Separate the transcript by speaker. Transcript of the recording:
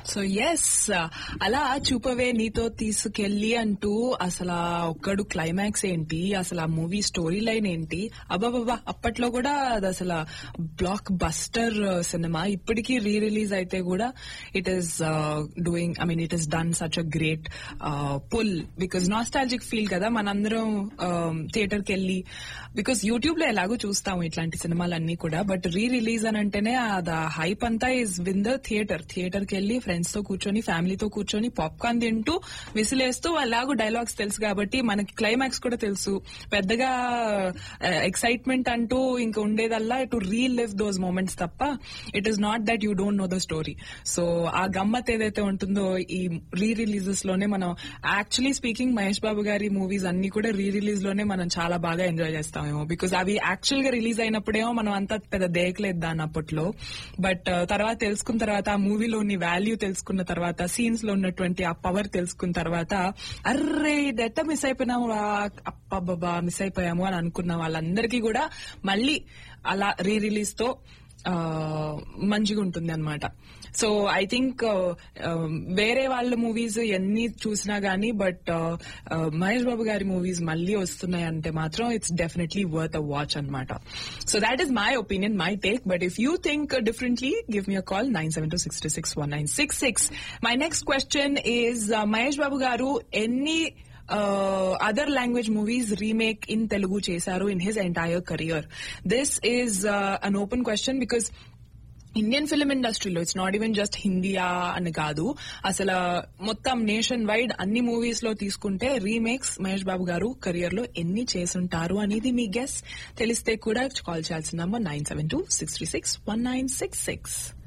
Speaker 1: so yes అలా చూపవే నీతో తీసుకెళ్లి అంటూ అసలు ఆ ఒక్కడు క్లైమాక్స్ ఏంటి అసలు ఆ మూవీ స్టోరీ లైన్ ఏంటి అబ్బాబాబా అప్పట్లో కూడా అది అసలు బ్లాక్ బస్టర్ సినిమా ఇప్పటికీ రీ రిలీజ్ అయితే కూడా it is doing I mean it is done such a great pull because nostalgic feel కదా మనందరం థియేటర్ కి వెళ్ళి బికాస్ యూట్యూబ్ లో ఎలాగో చూస్తాము ఇట్లాంటి సినిమాలన్నీ కూడా బట్ రీ రిలీజ్ అని అంటేనే అది హైప్ అంతా is win the theatre theatre కి వెళ్ళి ఫ్రెండ్స్ తో కూర్చొని ఫ్యామిలీతో కూర్చొని పాప్కార్న్ తింటూ విసిలేస్తూ అలాగూ డైలాగ్స్ తెలుసు కాబట్టి మనకి క్లైమాక్స్ కూడా తెలుసు పెద్దగా ఎక్సైట్మెంట్ అంటూ ఇంకా ఉండేదల్లా to relive those moments తప్ప it is not that you don't know the story so ఆ గమ్మత్ ఏదైతే ఉంటుందో ఈ రీ రిలీజెస్ లోనే మనం యాక్చువల్లీ స్పీకింగ్ మహేష్ బాబు గారి మూవీస్ అన్ని కూడా రీ రిలీజ్ లోనే మనం చాలా బాగా ఎంజాయ్ చేస్తామేమో బికాస్ అవి యాక్చువల్ గా రిలీజ్ అయినప్పుడేమో మనం అంత పెద్ద దేకలేదు దాని అప్పట్లో బట్ తర్వాత తెలుసుకున్న తర్వాత ఆ మూవీలోని వాల్యూ తెలుసుకున్న తర్వాత సీన్స్ లో ఉన్నటువంటి ఆ పవర్ తెలుసుకున్న తర్వాత అర్రే డెట్ట మిస్ అయిపోయినాము అప్పబ్బా మిస్ అయిపోయాము అని అనుకున్న వాళ్ళందరికీ కూడా మళ్ళీ అలా రీ రిలీజ్ తో ఆ, మంచిగా ఉంటుంది అనమాట సో ఐ థింక్ వేరే వాళ్ళ మూవీస్ ఎన్ని చూసినా గానీ బట్ మహేష్ బాబు గారి మూవీస్ మళ్ళీ వస్తున్నాయి అంటే మాత్రం it's definitely worth a watch అనమాట so that is my opinion my take but if you think differently give me call nine seven two six two six one nine six six my next question is Mahesh Babu గారు ఎన్ని other language movies remake in Telugu చేశారు in his entire career this is an open question because Indian film ఇండస్ట్రీలో it's not even just హిందీయా అని కాదు అసలు మొత్తం nation wide అన్ని మూవీస్ లో తీసుకుంటే రీమేక్స్ మహేష్ బాబు గారు కెరియర్ లో ఎన్ని చేసుంటారు అనేది మీ గెస్ తెలిస్తే కూడా కాల్ చేయాల్సిన number nine seven two six three six one nine six six